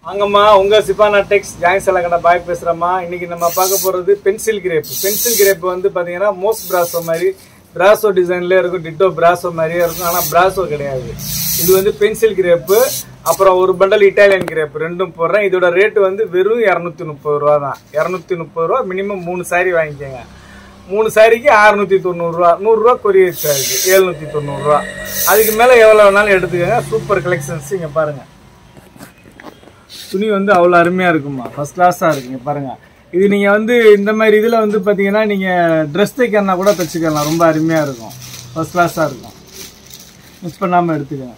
வாங்கம்மா உங்க சிபானா டெக்ஸ் ஜாயின் கடை பாய் பேசுறேம்மா இன்னைக்கு நம்ம பார்க்க போறது பென்சில் கிரேப் பென்சில் கிரேப் வந்து பாத்தீங்கன்னா மோஸ்ட் பிராசோ மாதிரி பிராசோ டிசைன்ல இருக்கும் டிட்டோ பிராசோ மாதிரியே இருக்கும் ஆனா பிராசோ கிடையாது இது வந்து பென்சில் கிரேப்பு அப்புறம் ஒரு பண்டல் இட்டாலியன் கிரேப் ரெண்டும் போடுறேன் இதோட ரேட் வந்து வெறும் இரநூத்தி முப்பது ரூபா தான் இரநூத்தி முப்பது ரூபா மினிமம் மூணு சாரி வாங்கிக்கோங்க மூணு சாரிக்கு அறுநூத்தி தொண்ணூறுரூவா நூறுரூவா கொரியர் சார்ஜ் எழுநூத்தி தொண்ணூறுரூவா அதுக்கு மேலே எவ்வளோ வேணாலும் எடுத்துக்கோங்க சூப்பர் கலெக்ஷன்ஸ் இங்கே பாருங்க துணி வந்து அவ்வளோ அருமையாக இருக்குமா ஃபர்ஸ்ட் கிளாஸாக இருக்குங்க பாருங்க இது நீங்கள் வந்து இந்த மாதிரி இதில் வந்து பார்த்தீங்கன்னா நீங்கள் ட்ரெஸ் தைக்கணும்னா கூட தைச்சிக்கலாம் ரொம்ப அருமையாக இருக்கும் ஃபர்ஸ்ட் கிளாஸாக இருக்கும் மிஸ் பண்ணாமல் எடுத்துக்கோங்க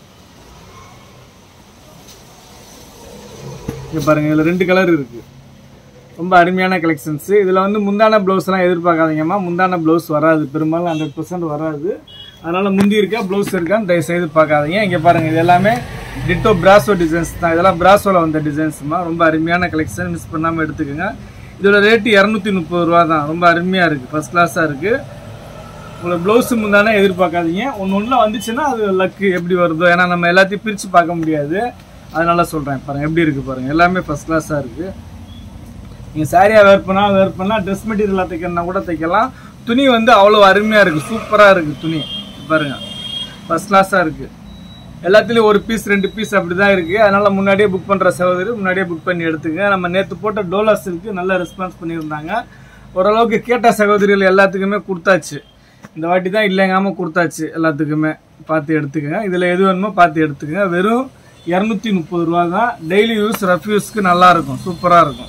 இங்கே பாருங்க இதில் ரெண்டு கலர் இருக்குது ரொம்ப அருமையான கலெக்ஷன்ஸ் இதில் வந்து முந்தான ப்ளவுஸ்லாம் எதிர்பார்க்காதீங்கம்மா முந்தான ப்ளவுஸ் வராது பெரும்பாலும் ஹண்ட்ரட் பர்சன்ட் வராது அதனால் முந்தி இருக்கா ப்ளவுஸ் இருக்கான்னு தயவு செய்து பார்க்காதீங்க இங்கே பாருங்கள் இது எல்லாமே டிட்டோ பிராசோ டிசைன்ஸ் தான் இதெல்லாம் பிராசோவில் வந்த டிசைன்ஸ்மா ரொம்ப அருமையான கலெக்ஷன் மிஸ் பண்ணாமல் எடுத்துக்கோங்க இதோட ரேட்டு இரநூத்தி முப்பது ரூபா தான் ரொம்ப அருமையாக இருக்குது ஃபர்ஸ்ட் கிளாஸாக இருக்குது உங்களுக்கு ப்ளவுஸு முந்தானே எதிர்பார்க்காதீங்க ஒன்று ஒன்றில் வந்துச்சுன்னா அது லக்கு எப்படி வருதோ ஏன்னா நம்ம எல்லாத்தையும் பிரித்து பார்க்க முடியாது அதனால சொல்கிறேன் பாருங்கள் எப்படி இருக்குது பாருங்கள் எல்லாமே ஃபர்ஸ்ட் கிளாஸாக இருக்குது நீங்கள் சாரியாக வேர் பண்ணால் வேர் பண்ணால் ட்ரெஸ் மெட்டீரியலாக தைக்கணும்னா கூட தைக்கலாம் துணி வந்து அவ்வளோ அருமையாக இருக்குது சூப்பராக இருக்குது துணி பாருங்க ஃபர்ஸ்ட் கிளாஸாக இருக்குது எல்லாத்துலேயும் ஒரு பீஸ் ரெண்டு பீஸ் அப்படி தான் இருக்குது அதனால் முன்னாடியே புக் பண்ணுற சகோதரி முன்னாடியே புக் பண்ணி எடுத்துங்க நம்ம நேற்று போட்ட டோலா சில்க்கு நல்ல ரெஸ்பான்ஸ் பண்ணியிருந்தாங்க ஓரளவுக்கு கேட்ட சகோதரிகள் எல்லாத்துக்குமே கொடுத்தாச்சு இந்த வாட்டி தான் இல்லைங்காமல் கொடுத்தாச்சு எல்லாத்துக்குமே பார்த்து எடுத்துக்கங்க இதில் எது வேணுமோ பார்த்து எடுத்துக்கங்க வெறும் இரநூத்தி முப்பது ரூபா தான் டெய்லி யூஸ் ரஃப் யூஸ்க்கு நல்லா இருக்கும் சூப்பராக இருக்கும்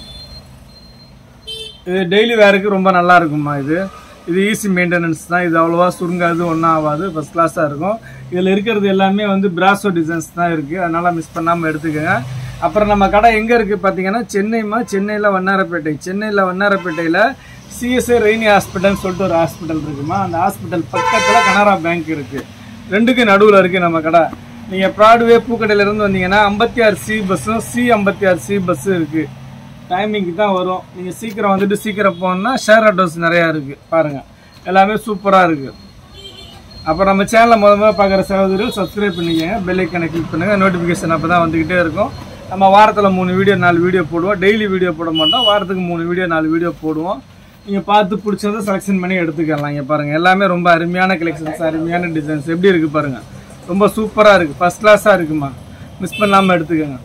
இது டெய்லி வேருக்கு ரொம்ப நல்லா இருக்கும்மா இது இது ஈஸி மெயின்டெனன்ஸ் தான் இது அவ்வளோவா சுருங்காது ஒன்றும் ஆகாது ஃபஸ்ட் கிளாஸாக இருக்கும் இதில் இருக்கிறது எல்லாமே வந்து பிராசோ டிசைன்ஸ் தான் இருக்குது அதனால் மிஸ் பண்ணாமல் எடுத்துக்கோங்க அப்புறம் நம்ம கடை எங்கே இருக்குது பார்த்தீங்கன்னா சென்னைமா சென்னையில் வண்ணாரப்பேட்டை சென்னையில் வண்ணாரப்பேட்டையில் சிஎஸ்ஐ ரெய்னி ஹாஸ்பிட்டல்னு சொல்லிட்டு ஒரு ஹாஸ்பிட்டல் இருக்குமா அந்த ஹாஸ்பிட்டல் பக்கத்தில் கனரா பேங்க் இருக்குது ரெண்டுக்கு நடுவில் இருக்குது நம்ம கடை நீங்கள் ப்ராட்வே பூக்கடையிலேருந்து வந்தீங்கன்னா ஐம்பத்தி ஆறு சி பஸ்ஸும் சி ஐம்பத்தி ஆறு சி பஸ்ஸும் இருக்குது டைமிங்க்கு தான் வரும் நீங்கள் சீக்கிரம் வந்துட்டு சீக்கிரம் போகணுன்னா ஷேர் ஆட்டோஸ் நிறையா இருக்குது பாருங்கள் எல்லாமே சூப்பராக இருக்குது அப்புறம் நம்ம சேனலை முத முதல்ல பார்க்குற சகோதரிகள் சப்ஸ்கிரைப் பண்ணிக்கோங்க பெல் ஐக்கனை கிளிக் பண்ணுங்கள் நோட்டிஃபிகேஷன் அப்போ தான் வந்துக்கிட்டே இருக்கும் நம்ம வாரத்தில் மூணு வீடியோ நாலு வீடியோ போடுவோம் டெய்லி வீடியோ போட மாட்டோம் வாரத்துக்கு மூணு வீடியோ நாலு வீடியோ போடுவோம் நீங்கள் பார்த்து பிடிச்சதை செலெக்ஷன் பண்ணி எடுத்துக்கலாம் இங்கே பாருங்கள் எல்லாமே ரொம்ப அருமையான கலெக்ஷன்ஸ் அருமையான டிசைன்ஸ் எப்படி இருக்குது பாருங்கள் ரொம்ப சூப்பராக இருக்குது ஃபஸ்ட் கிளாஸாக இருக்குமா மிஸ் பண்ணாமல் எடுத்துக்கோங்க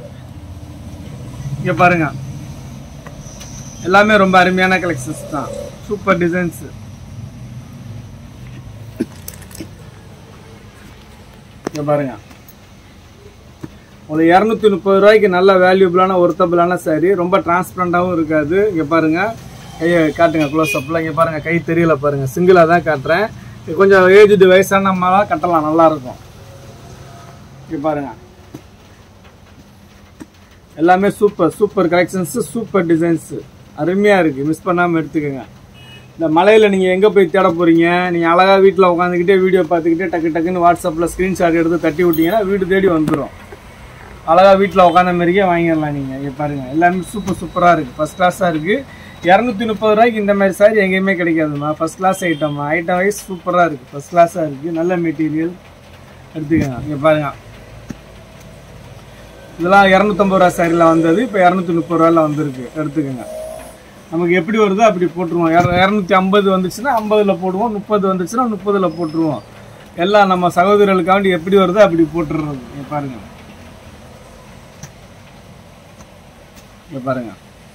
இங்கே பாருங்கள் எல்லாமே ரொம்ப அருமையான கலெக்ஷன்ஸ் தான் சூப்பர் டிசைன்ஸ் இங்க பாருங்க ஒரு இரநூத்தி முப்பது ரூபாய்க்கு நல்ல வேல்யூபிளான ஒர்த்தபிளான சாரி ரொம்ப டிரான்ஸ்பரண்டாகவும் இருக்காது இங்கே பாருங்க கையை காட்டுங்க க்ளோஸ் அப்பில் இங்கே பாருங்க கை தெரியல பாருங்க சிங்கிளாக தான் காட்டுறேன் இது கொஞ்சம் ஏஜ்டு வயசான நம்மளாம் கட்டலாம் நல்லா இருக்கும் இங்கே பாருங்க எல்லாமே super super collections super designs அருமையாக இருக்குது மிஸ் பண்ணாமல் எடுத்துக்கோங்க இந்த மலையில் நீங்கள் எங்கே போய் தேட போகிறீங்க நீங்கள் அழகாக வீட்டில் உட்காந்துக்கிட்டே வீடியோ பார்த்துக்கிட்டே டக்கு டக்குன்னு வாட்ஸ்அப்பில் ஸ்க்ரீன்ஷாட் எடுத்து தட்டி விட்டீங்கன்னா வீடு தேடி வந்துடும் அழகாக வீட்டில் உட்காந்த மாதிரியே வாங்கிடலாம் நீங்கள் இங்கே பாருங்கள் எல்லாமே சூப்பர் சூப்பராக இருக்குது ஃபஸ்ட் கிளாஸாக இருக்குது இரநூத்தி முப்பது ரூபாய்க்கு இந்த மாதிரி சாரி எங்கேயுமே கிடைக்காதுமா ஃபஸ்ட் கிளாஸ் ஐட்டம்மா ஐட்டம் வைஸ் சூப்பராக இருக்குது ஃபஸ்ட் கிளாஸாக இருக்குது நல்ல மெட்டீரியல் எடுத்துக்கோங்க இங்கே பாருங்கள் இதெல்லாம் இரநூத்தம்பது ரூபா சாரியில் வந்தது இப்போ இரநூத்தி முப்பது ரூபாயில் வந்திருக்கு எடுத்துக்கோங்க நமக்கு எப்படி வருதோ அப்படி போட்டுருவோம் இர- இரநூத்தி ஐம்பது வந்துச்சுன்னா ஐம்பதில் போடுவோம் முப்பது வந்துச்சுன்னா முப்பதில் போட்டுருவோம் எல்லாம் நம்ம சகோதரர்களுக்காண்டி எப்படி வருதோ அப்படி போட்டுடுறது இங்க பாருங்க இங்க பாருங்க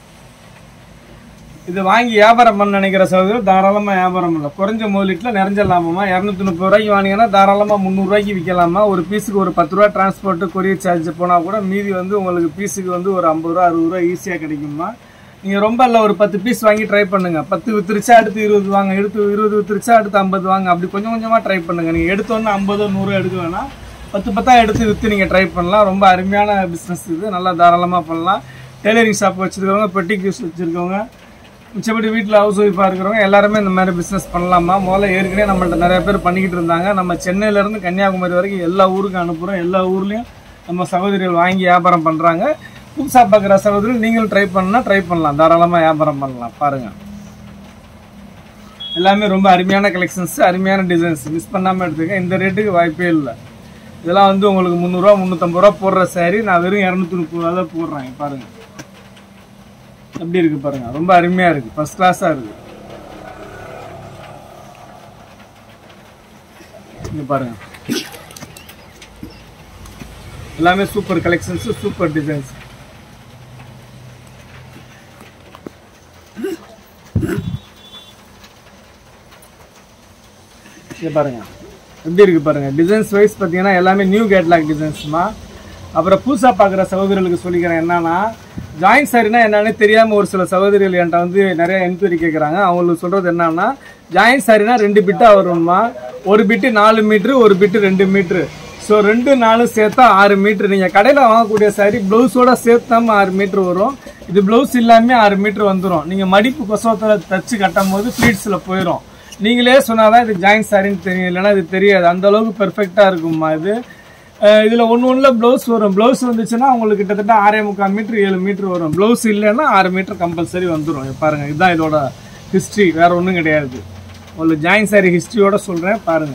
இது வாங்கி வியாபாரம் பண்ண நினைக்கிற சகோதரர் தாராளமாக வியாபாரம் பண்ணலாம் குறைஞ்ச முதலீட்டில் நிறைஞ்ச லாபமா இரநூத்தி முப்பது ரூபாய்க்கு வாங்கினீங்கன்னா தாராளமாக முந்நூறுரூவாய்க்கு விற்கலாமா ஒரு பீஸுக்கு ஒரு பத்து ரூபா டிரான்ஸ்போர்ட்டு கொரியர் சார்ஜ் போனால் கூட மீதி வந்து உங்களுக்கு பீஸுக்கு வந்து ஒரு ஐம்பது ரூபா அறுபது ரூபா ஈஸியாக கிடைக்குமா நீங்கள் ரொம்ப இல்லை ஒரு பத்து பீஸ் வாங்கி ட்ரை பண்ணுங்க பத்து வித்துருச்சா அடுத்து இருபது வாங்க எடுத்து இருபது வித்துருச்சா அடுத்து ஐம்பது வாங்க அப்படி கொஞ்சம் கொஞ்சமாக ட்ரை பண்ணுங்க நீங்கள் எடுத்தோன்னே ஐம்பதோ நூறு எடுக்க வேணாம் பத்து பத்தா எடுத்து விற்று நீங்கள் ட்ரை பண்ணலாம் ரொம்ப அருமையான பிஸ்னஸ் இது நல்லா தாராளமாக பண்ணலாம் டெய்லரிங் ஷாப் வச்சுருக்கவங்க பெட்டிக் யூஸ் வச்சுருக்கவங்க மிச்சப்படி வீட்டில் ஹவுஸ் ஒய்ஃபாக இருக்கிறவங்க எல்லாருமே இந்த மாதிரி பிஸ்னஸ் பண்ணலாமா முதல்ல ஏற்கனவே நம்மள்ட்ட நிறைய பேர் பண்ணிக்கிட்டு இருந்தாங்க நம்ம சென்னையிலேருந்து கன்னியாகுமரி வரைக்கும் எல்லா ஊருக்கும் அனுப்புகிறோம் எல்லா ஊர்லேயும் நம்ம சகோதரிகள் வாங்கி வியாபாரம் பண்ணுறாங்க புதுசாக பார்க்குற சகோதரிகள் நீங்களும் ட்ரை பண்ணால் ட்ரை பண்ணலாம் தாராளமாக வியாபாரம் பண்ணலாம் பாருங்கள் எல்லாமே ரொம்ப அருமையான கலெக்ஷன்ஸ் அருமையான டிசைன்ஸ் மிஸ் பண்ணாமல் எடுத்துக்க இந்த ரேட்டுக்கு வாய்ப்பே இல்லை இதெல்லாம் வந்து உங்களுக்கு முந்நூறுரூவா முந்நூற்றம்பது ரூபா போடுற saree நான் வெறும் இரநூத்தி முப்பது ரூபா தான் போடுறேன் இங்க பாருங்க எப்படி இருக்கு பாருங்க ரொம்ப அருமையா இருக்கு ஃபர்ஸ்ட் கிளாஸா இருக்கு இங்க பாருங்க எல்லாமே சூப்பர் கலெக்ஷன்ஸ் சூப்பர் டிசைன்ஸ் இங்க பாருங்க எப்படி இருக்கு பாருங்க டிசைன்ஸ் வைஸ் பார்த்தீங்கன்னா எல்லாமே நியூ கேட்லாக் டிசைன்ஸ்மா அப்புறம் புதுசாக பார்க்குற சகோதரர்களுக்கு சொல்லிக்கிறேன் என்னன்னா ஜாயின்ட் சாரினா என்னன்னு தெரியாமல் ஒரு சில சகோதரிகள் என்கிட்ட வந்து நிறைய என்கொயரி கேட்குறாங்க அவங்களுக்கு சொல்கிறது என்னன்னா ஜாயின்ட் சாரினா ரெண்டு பிட்டாக வரும்மா ஒரு பிட்டு நாலு மீட்ரு ஒரு பிட்டு ரெண்டு மீட்ரு ஸோ ரெண்டு நாலும் சேர்த்தா ஆறு மீட்ரு நீங்கள் கடையில் வாங்கக்கூடிய சாரி ப்ளவுஸோட சேர்த்தாம ஆறு மீட்ரு வரும் இது ப்ளவுஸ் இல்லாமல் ஆறு மீட்ரு வந்துடும் நீங்கள் மடிப்பு கொசவத்தில் தச்சு கட்டும் போது ப்ளீட்ஸில் போயிடும் நீங்களே சொன்னாதான் இது ஜாயின்ட் சாரின்னு தெரியும் இல்லைன்னா இது தெரியாது அந்த அளவுக்கு பெர்ஃபெக்டாக இருக்கும்மா இது அஹ் இதுல ஒன்று ஒன்றில் ப்ளவுஸ் வரும் ப்ளவுஸ் வந்துச்சுன்னா உங்களுக்கு கிட்டத்தட்ட ஆறே முக்கால் மீட்டர் ஏழு மீட்டர் வரும் ப்ளவுஸ் இல்லைன்னா ஆறு மீட்டர் கம்பல்சரி வந்துடும் பாருங்க இதுதான் இதோட ஹிஸ்ட்ரி வேற ஒன்றும் கிடையாது உங்களுக்கு ஜாயின் சாரி ஹிஸ்ட்ரியோட சொல்றேன் பாருங்க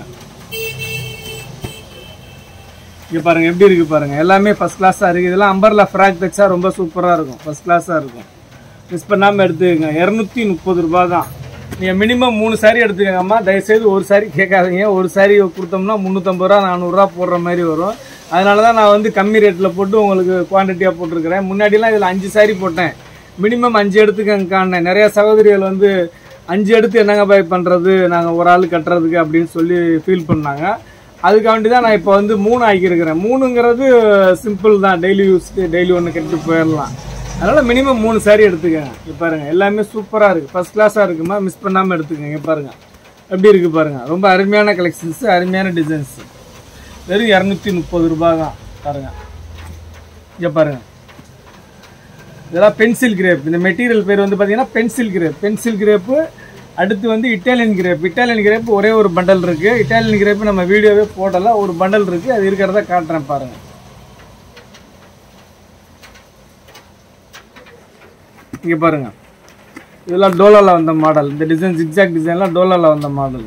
இங்க பாருங்க எப்படி இருக்கு பாருங்க எல்லாமே ஃபர்ஸ்ட் கிளாஸா இருக்கு இதெல்லாம் அம்பர்லா ஃப்ராக் தைச்சா ரொம்ப சூப்பரா இருக்கும் ஃபர்ஸ்ட் கிளாஸா இருக்கும் மிஸ் பண்ணாம எடுத்துக்கங்க இரநூத்தி முப்பது ரூபாய் தான் நீங்க மினிமம் மூணு சாரி எடுத்துக்கங்கம்மா தயவுசெய்து ஒரு சாரி கேட்காதீங்க ஒரு சாரி கொடுத்தோம்னா முந்நூற்றம்பது ரூபா நானூறுரூவா போடுற மாதிரி வரும் அதனால தான் நான் வந்து கம்மி ரேட்டில் போட்டு உங்களுக்கு குவான்டிட்டியாக போட்டிருக்கிறேன் முன்னாடிலாம் இதில் அஞ்சு சாரி போட்டேன் மினிமம் அஞ்சு எடுத்துக்கங்க காணேன் நிறைய சகோதரிகள் வந்து அஞ்சு எடுத்து என்னங்க பாய் பண்ணுறது நாங்கள் ஒரு ஆள் கட்டுறதுக்கு அப்படின்னு சொல்லி ஃபீல் பண்ணாங்க அதுக்காண்டி தான் நான் இப்போ வந்து மூணு ஆக்கியிருக்கிறேன் மூணுங்கிறது சிம்பிள் தான் டெய்லி யூஸ்க்கு டெய்லி ஒன்று கட்டிட்டு போயிடலாம் அதனால் மினிமம் மூணு சாரி எடுத்துக்கங்க இங்க பாருங்க எல்லாமே சூப்பராக இருக்குது ஃபர்ஸ்ட் கிளாஸாக இருக்குமா மிஸ் பண்ணாமல் எடுத்துக்கங்க இங்க பாருங்க எப்படி இருக்கு பாருங்க ரொம்ப அருமையான கலெக்ஷன்ஸ் அருமையான டிசைன்ஸ் வெறும் இரநூத்தி முப்பது ரூபாய் தான் பாருங்க இங்க பாருங்க இதெல்லாம் பென்சில் கிரேப் இந்த மெட்டீரியல் பேர் வந்து பார்த்தீங்கன்னா பென்சில் கிரேப் பென்சில் கிரேப்பு அடுத்து வந்து இட்டாலியன் கிரேப் இட்டாலியன் கிரேப் ஒரே ஒரு பண்டல் இருக்கு இட்டாலியன் கிரேப் நம்ம வீடியோவே போடல ஒரு பண்டல் இருக்கு அது இருக்கிறத காட்டுறேன் பாருங்க இங்க பாருங்க இதெல்லாம் டோலால வந்த மாடல் இந்த டிசைன் ஜிக்ஜாக் டிசைன்லாம் டோலால வந்த மாடல்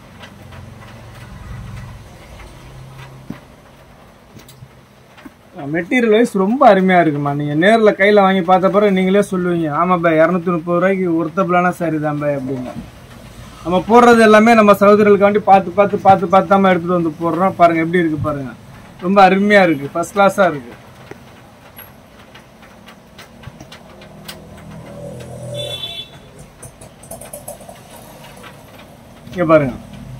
மெட்டீரியல் வைஸ் ரொம்ப அருமையா இருக்குமா நீங்க நேர்ல கையில வாங்கி பார்த்த பிறகு நீங்களே சொல்லுவீங்க ஆமா பை இரநூத்தி முப்பது ரூபாய்க்கு ஒருத்தபிளான சாரி தான் பை அப்படின்னு நம்ம போடுறது எல்லாமே நம்ம சகோதரர்களுக்காண்டி பார்த்து பார்த்து பார்த்து பார்த்து தான் எடுத்துட்டு வந்து போடுறோம் பாருங்க எப்படி இருக்கு பாருங்க ரொம்ப அருமையா இருக்கு ஃபர்ஸ்ட் கிளாஸா இருக்கு இங்க பாருங்க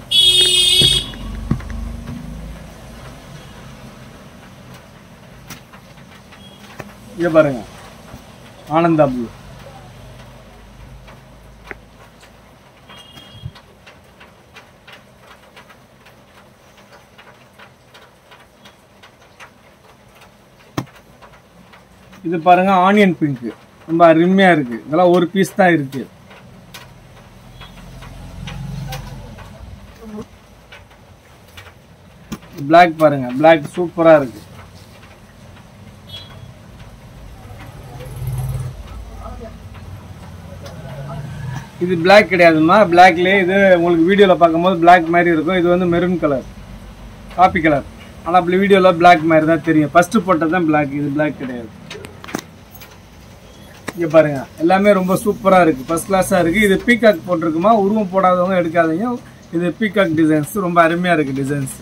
இங்க பாருங்க ஆனந்தா ப்ளூ இது பாருங்க ஆனியன் பிங்க் ரொம்ப அருமையா இருக்கு இதெல்லாம் ஒரு பீஸ் தான் இருக்கு Black பாருங்க Black சூப்பரா இருக்கு இது Black கிடையாதுமா பிளாக்லேயே இது உங்களுக்கு வீடியோவில் பார்க்கும்போது Black மாதிரி இருக்கும் இது வந்து மெரூன் கலர் காப்பி கலர் ஆனால் அப்படி வீடியோவில் Black மாதிரி தான் தெரியும் ஃபர்ஸ்ட் போட்டது தான் Black இது Black கிடையாது இங்கே பாருங்க எல்லாமே ரொம்ப சூப்பராக இருக்குது ஃபர்ஸ்ட் கிளாஸாக இருக்குது இது பீகாக் போட்டிருக்குமா உருவம் போடாதவங்க எடுக்காதீங்க இது பீகாக் டிசைன்ஸ் ரொம்ப அருமையாக இருக்குது டிசைன்ஸ்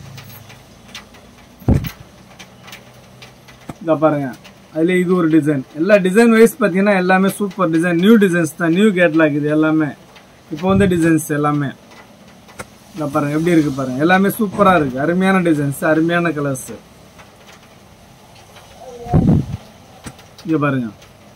இதை பாருங்க அதுல இது ஒரு டிசைன் எல்லா டிசைன் வைஸ் பார்த்தீங்கன்னா எல்லாமே சூப்பர் டிசைன் நியூ டிசைன்ஸ் தான் நியூ கேட்லாக் இது எல்லாமே இப்போ வந்து டிசைன்ஸ் எல்லாமே இதை பாருங்க எப்படி இருக்கு பாருங்க எல்லாமே சூப்பரா இருக்கு அருமையான டிசைன்ஸ் அருமையான கலர்ஸ் இங்க பாருங்க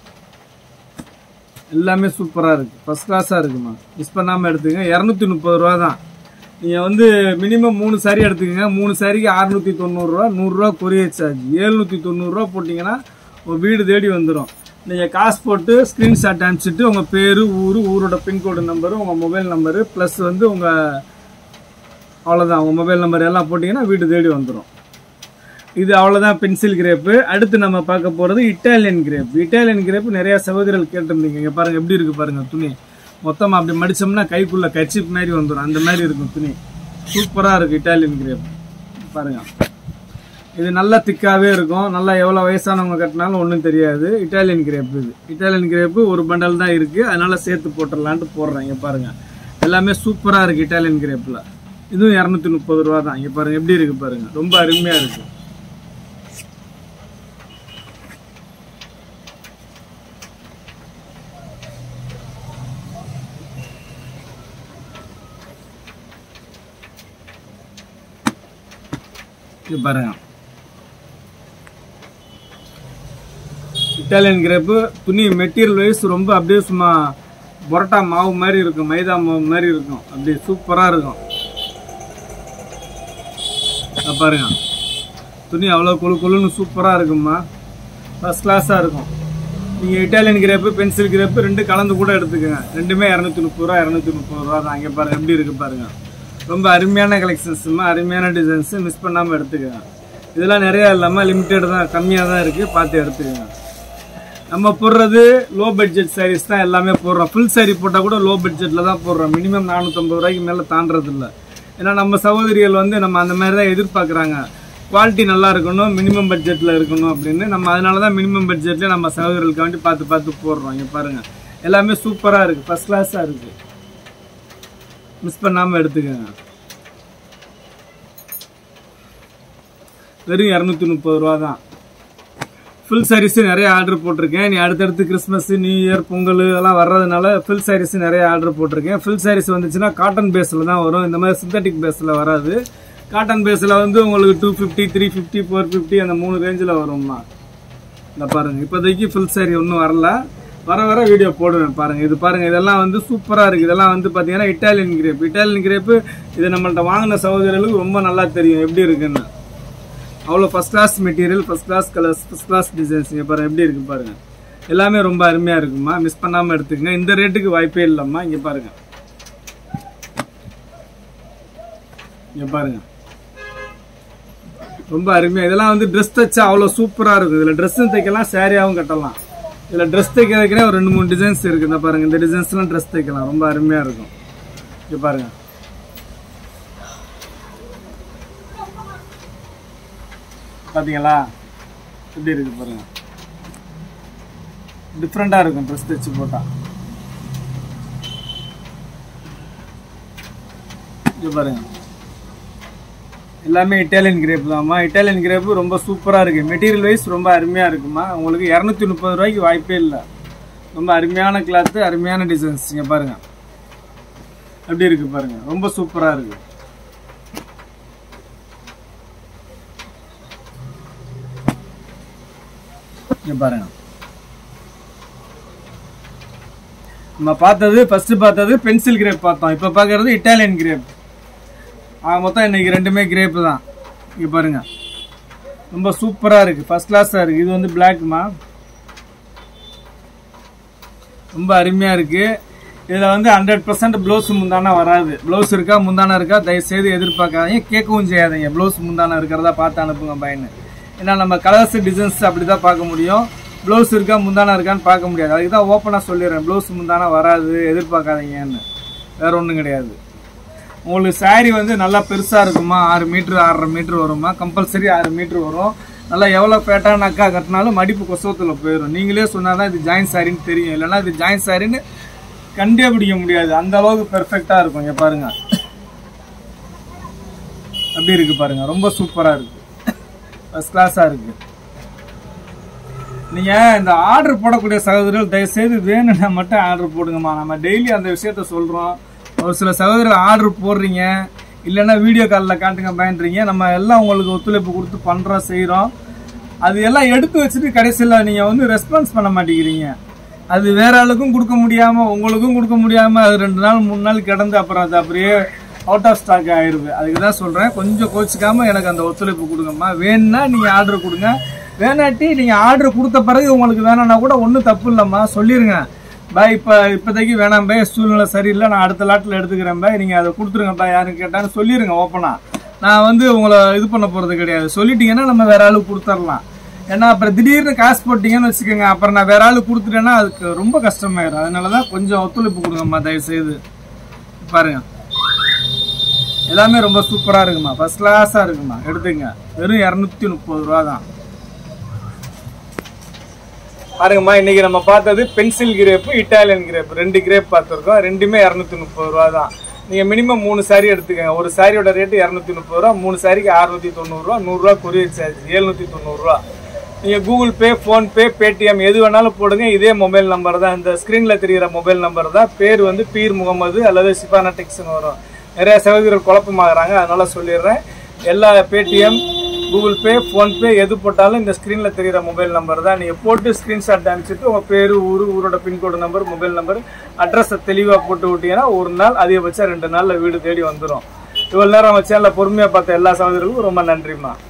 எல்லாமே சூப்பரா இருக்கு ஃபர்ஸ்ட் கிளாஸா இருக்குமா மிஸ் பண்ணாம எடுத்துங்க இரநூத்தி முப்பது ரூபா தான் நீங்க வந்து மினிமம் மூணு சாரி எடுத்துக்கங்க மூணு சாரிக்கு அறுநூத்தி தொண்ணூறுரூவா நூறுரூவா கொரியர் சார்ஜ் ஏழ்நூத்தி தொண்ணூறுரூவா போட்டிங்கன்னா உங்க வீடு தேடி வந்துடும் நீங்க காசு போட்டு ஸ்கிரீன்ஷாட் அனுப்பிச்சிட்டு உங்க பேரு ஊரு ஊரோட பின்கோடு நம்பரு உங்க மொபைல் நம்பரு ப்ளஸ் வந்து உங்க அவ்வளோதான் உங்க மொபைல் நம்பர் எல்லாம் போட்டிங்கன்னா வீடு தேடி வந்துடும் இது அவ்வளோதான் பென்சில் கிரேப்பு அடுத்து நம்ம பார்க்க போகிறது இட்டாலியன் கிரேப் இட்டாலியன் கிரேப் நிறைய சகோதரர்கள் கேட்டிருந்தீங்க இங்க பாருங்க எப்படி இருக்கு பாருங்க துணி மொத்தமாக அப்படி மடிச்சோம்னா கைக்குள்ள கச்சிப் மாதிரி வந்துடும் அந்த மாதிரி இருக்கும் துணி சூப்பராக இருக்கு இட்டாலியன் கிரேப் பாருங்க இது நல்லா திக்காவே இருக்கும் நல்லா எவ்வளோ வயசானவங்க கட்டினாலும் ஒன்றும் தெரியாது இட்டாலியன் கிரேப் இது இட்டாலியன் கிரேப்பு ஒரு பண்டல் தான் இருக்கு அதனால சேர்த்து போட்டுடலான்ட்டு போடுறேன் இங்க பாருங்க எல்லாமே சூப்பரா இருக்கு இட்டாலியன் கிரேப்ல இதுவும் இரநூத்தி முப்பது ரூபா தான் இங்க பாருங்க எப்படி இருக்கு பாருங்க ரொம்ப அருமையா இருக்கு இது பாருங்க இட்டாலியன் கிரேப்பு துணி மெட்டீரியல் வைஸ் ரொம்ப அப்படியே சும்மா பரோட்டா மாவு மாதிரி இருக்கும் மைதா மாவு மாதிரி இருக்கும் அப்படியே சூப்பராக இருக்கும் இத பாருங்க துணி அவ்வளோ குழு குழுன்னு சூப்பராக இருக்கும்மா ஃபர்ஸ்ட் கிளாஸாக இருக்கும் நீங்கள் இட்டாலியன் கிரேப்பு பென்சில் கிரேப்பு ரெண்டு கலந்து கூட எடுத்துக்கோங்க ரெண்டுமே இரநூத்தி முப்பது ரூபா இரநூத்தி முப்பது ரூபா தான் இங்கே பாருங்க எப்படி இருக்கு பாருங்க ரொம்ப அருமையான கலெக்ஷன்ஸுமா அருமையான டிசைன்ஸு மிஸ் பண்ணாமல் எடுத்துக்கோங்க இதெல்லாம் நிறையா இல்லாமல் லிமிட்டட் தான் கம்மியாக தான் இருக்குது பார்த்து எடுத்துக்கோங்க நம்ம போடுறது லோ பட்ஜெட் சாரீஸ் தான் எல்லாமே போடுறோம் ஃபுல் saree போட்டால் கூட லோ பட்ஜெட்டில் தான் போடுறோம் மினிமம் நானூற்றம்பது ரூபாய்க்கு மேலே தாண்டறது இல்ல ஏன்னா நம்ம சகோதரிகள் வந்து நம்ம அந்த மாதிரி தான் எதிர்பார்க்குறாங்க குவாலிட்டி நல்லா இருக்கணும் மினிமம் பட்ஜெட்டில் இருக்கணும் அப்படின்னு நம்ம அதனால தான் மினிமம் பட்ஜெட்டில் நம்ம சகோதரிகளுக்கு வேண்டி பார்த்து பார்த்து போடுறோம் இங்கே பாருங்கள் எல்லாமே சூப்பராக இருக்குது ஃபஸ்ட் கிளாஸாக இருக்குது மிஸ் பண்ணாமல் எடுத்துக்கோங்க வெறும் இரநூத்தி முப்பது ரூபா தான் ஃபுல் சாரீஸ் நிறைய ஆர்டர் போட்டிருக்கேன் நீ அடுத்தடுத்து கிறிஸ்மஸ் நியூ இயர் பொங்கல் எல்லாம் வர்றதுனால ஃபுல் சாரீஸ் நிறைய ஆர்டர் போட்டிருக்கேன் ஃபுல் சாரீஸ் வந்துச்சுன்னா காட்டன் பேஸில் தான் வரும் இந்த மாதிரி சிந்தட்டிக் பேஸில் வராது காட்டன் பேஸில் வந்து உங்களுக்கு two fifty three fifty four fifty அந்த மூணு ரேஞ்சில் வரும்மா இந்த பாருங்க இப்போதைக்கு ஃபுல் சாரி ஒன்றும் வரல வர வர வீடியோ போடுவேன் பாருங்க இது பாருங்க இதெல்லாம் வந்து சூப்பரா இருக்கு இதெல்லாம் வந்து பாத்தீங்கன்னா இட்டாலியன் கிரேப் இட்டாலியன் கிரேப்பு இது நம்மள்ட்ட வாங்கின சகோதரர்களுக்கு ரொம்ப நல்லா தெரியும் எப்படி இருக்குன்னு அவ்வளோ first class material first class colours first class designs இங்கே பாருங்க எப்படி இருக்கு பாருங்க எல்லாமே ரொம்ப அருமையா இருக்குமா மிஸ் பண்ணாம எடுத்துக்கங்க இந்த ரேட்டுக்கு வாய்ப்பே இல்லைம்மா இங்க பாருங்க இங்க பாருங்க ரொம்ப அருமையா இதெல்லாம் வந்து ட்ரெஸ் தைச்சா அவ்வளோ சூப்பரா இருக்கும் இதுல ட்ரெஸ்ஸும் தைக்கலாம் சாரியாவும் கட்டலாம் இதுல ட்ரெஸ் தைக்கிறதுக்குனே ஒரு ரெண்டு மூணு டிசைன்ஸ் இருக்கு இந்த பாருங்க இந்த டிசைன்ஸ்லாம் ட்ரெஸ் தைக்கலாம் ரொம்ப அருமையா இருக்கும் இங்க பாருங்க பாத்தீங்களா எப்படி இருக்கு பாருங்க டிஃப்ரெண்டா இருக்கும் ட்ரெஸ் தைச்சு போட்டா இங்க பாருங்க எல்லாமே இட்டாலியன் கிரேப் தான்மா இட்டாலியன் கிரேப் ரொம்ப சூப்பராக இருக்கு மெட்டீரியல் வைஸ் ரொம்ப அருமையாக இருக்குமா உங்களுக்கு இரநூத்தி முப்பது ரூபாய்க்கு வாய்ப்பே இல்லை ரொம்ப அருமையான கிளாத்து அருமையான டிசைன்ஸ் இங்கே பாருங்க எப்படி இருக்கு பாருங்க ரொம்ப சூப்பராக இருக்கு இங்க பாருங்க நம்ம பார்த்தது ஃபர்ஸ்ட் பார்த்தது பென்சில் கிரேப் பார்த்தோம் இப்போ பார்க்கறது இட்டாலியன் கிரேப் ஆக மொத்தம் இன்னைக்கு ரெண்டுமே கிரேப் தான் இங்க பாருங்க ரொம்ப சூப்பரா இருக்கு ஃபர்ஸ்ட் கிளாஸா இருக்கு இது வந்து பிளாக்மா ரொம்ப அருமையா இருக்கு இதுல வந்து ஹண்ட்ரட் பர்சன்ட் ப்ளவுஸ் முந்தானா வராது ப்ளவுஸ் இருக்கா முந்தானா இருக்கா தயவு செய்து எதிர்பார்க்காதீங்க கேட்கவும் செய்யாதீங்க ப்ளவுஸ் முந்தானா இருக்கிறதா பார்த்து அனுப்புங்க பையனு ஏன்னா நம்ம கலர்ஸ் டிசைன்ஸ் அப்படிதான் பார்க்க முடியும் ப்ளவுஸ் இருக்கா முந்தானா இருக்கான்னு பார்க்க முடியாது அதுக்கு தான் ஓப்பனாக சொல்லிடுறேன் ப்ளவுஸ் முந்தானா வராது எதிர்பார்க்காதீங்கன்னு வேற ஒன்றும் கிடையாது உங்களுக்கு saree வந்து நல்லா பெருசாக இருக்குமா ஆறு மீட்ரு ஆறரை மீட்ரு வருமா கம்பல்சரி ஆறு மீட்ரு வரும் நல்லா எவ்வளோ ஃபேட்டான அக்கா கட்டினாலும் மடிப்பு கொசவத்தில் போயிடும் நீங்களே சொன்னால் தான் இது ஜாயின் சாரின்னு தெரியும் இல்லைன்னா இது ஜாயின் சாரின்னு கண்டே பிடிக்க முடியாது அந்த அளவுக்கு பெர்ஃபெக்டாக இருக்கும் இங்கே பாருங்க அப்படி இருக்கு பாருங்க ரொம்ப சூப்பராக இருக்கு ஃபர்ஸ்ட் கிளாஸாக இருக்கு நீங்க இந்த ஆர்டர் போடக்கூடிய சகோதரர்கள் தயவுசெய்து வேணும்னா மட்டும் ஆர்டர் போடுங்கம்மா நம்ம டெய்லி அந்த விஷயத்த சொல்றோம் ஒரு சில சகோதரர்கள் ஆர்டர் போடுறீங்க இல்லைன்னா வீடியோ காலில் காட்டுங்க பயன்றீங்க நம்ம எல்லாம் உங்களுக்கு ஒத்துழைப்பு கொடுத்து பண்றோம் செய்றோம் அது எல்லாம் எடுத்து வச்சுட்டு கடைசியில் நீங்க வந்து ரெஸ்பான்ஸ் பண்ண மாட்டேங்கிறீங்க அது வேற ஆளுக்கும் கொடுக்க முடியாம உங்களுக்கும் கொடுக்க முடியாம அது ரெண்டு நாள் மூணு நாள் கிடந்து அப்புறம் அது அப்படியே அவுட் ஆஃப் ஸ்டாக் ஆயிருது அதுக்கு தான் சொல்றேன் கொஞ்சம் கோச்சிக்காம எனக்கு அந்த ஒத்துழைப்பு கொடுங்கம்மா வேணும்னா நீங்க ஆர்டர் கொடுங்க வேணாட்டி நீங்க ஆர்டர் கொடுத்த பிறகு உங்களுக்கு வேணாம்னா கூட ஒன்றும் தப்பு இல்லைம்மா சொல்லிருங்க பாய் இப்போ இப்போதைக்கு வேணாம் பாய் சூழ்நிலை சரியில்லை நான் அடுத்த லாட்டில் எடுத்துக்கிறேன் பாய் நீங்கள் அதை கொடுத்துருங்க பாய் யாருன்னு கேட்டான்னு சொல்லிடுங்க ஓப்பனாக நான் வந்து உங்களை இது பண்ண போகிறது கிடையாது சொல்லிட்டீங்கன்னா நம்ம வேற ஆளுக்கு கொடுத்துடலாம் ஏன்னா அப்புறம் திடீர்னு காசு போட்டீங்கன்னு வச்சுக்கோங்க அப்புறம் நான் வேற ஆளுக்கு கொடுத்துட்டேன்னா அதுக்கு ரொம்ப கஷ்டமாயிடும் அதனால தான் கொஞ்சம் ஒத்துழைப்பு கொடுங்கம்மா தயவு செய்து பாருங்க எல்லாமே ரொம்ப சூப்பராக இருக்குமா ஃபர்ஸ்ட் கிளாஸாக இருக்குமா எடுத்துங்க வெறும் இரநூத்தி முப்பது ரூபா தான் பாருங்கம்மா இன்னைக்கு நம்ம பார்த்தது பென்சில் கிரேப்பு இட்டாலியன் கிரேப் ரெண்டு கிரேப் பார்த்துருக்கோம் ரெண்டுமே இரநூத்தி முப்பது ரூபா தான் நீங்கள் மினிமம் மூணு saree எடுத்துக்கங்க ஒரு சாரியோட ரேட்டு இரநூத்தி முப்பது ரூபா மூணு சாரிக்கு அறுநூத்தி தொண்ணூறுரூவா நூறுரூவா கொரியர் சார்ஜ் எழுநூற்றி தொண்ணூறுரூவா நீங்கள் கூகுள் பே ஃபோன்பே பேடிஎம் எது வேணாலும் போடுங்க இதே மொபைல் நம்பர் தான் இந்த ஸ்க்ரீனில் தெரிகிற மொபைல் நம்பர் தான் பேர் வந்து பீர் முகமது அல்லது சிபானா டெக்ஸ்னு வரும் நிறைய சகோதரர்கள் குழப்பமாகறாங்க அதனால சொல்லிடுறேன் எல்லா பேடிஎம் கூகுள் பே ஃபோன்பே எது போட்டாலும் இந்த ஸ்க்ரீனில் தெரிகிற மொபைல் நம்பர் தான் நீங்கள் போட்டு ஸ்க்ரீன்ஷாட் அனுப்பிச்சிட்டு உங்கள் பேர் ஊர் ஊரோட பின்கோடு நம்பர் மொபைல் நம்பர் அட்ரஸை தெளிவாக போட்டு விட்டீங்கன்னா ஒரு நாள் அதிகபட்சம் ரெண்டு நாளில் வீடு தேடி வந்துடும் இவ்வளோ நேரம் வச்சு நல்லா பொறுமையாக பார்த்த எல்லா சகோதரர்களுக்கும் ரொம்ப நன்றிம்மா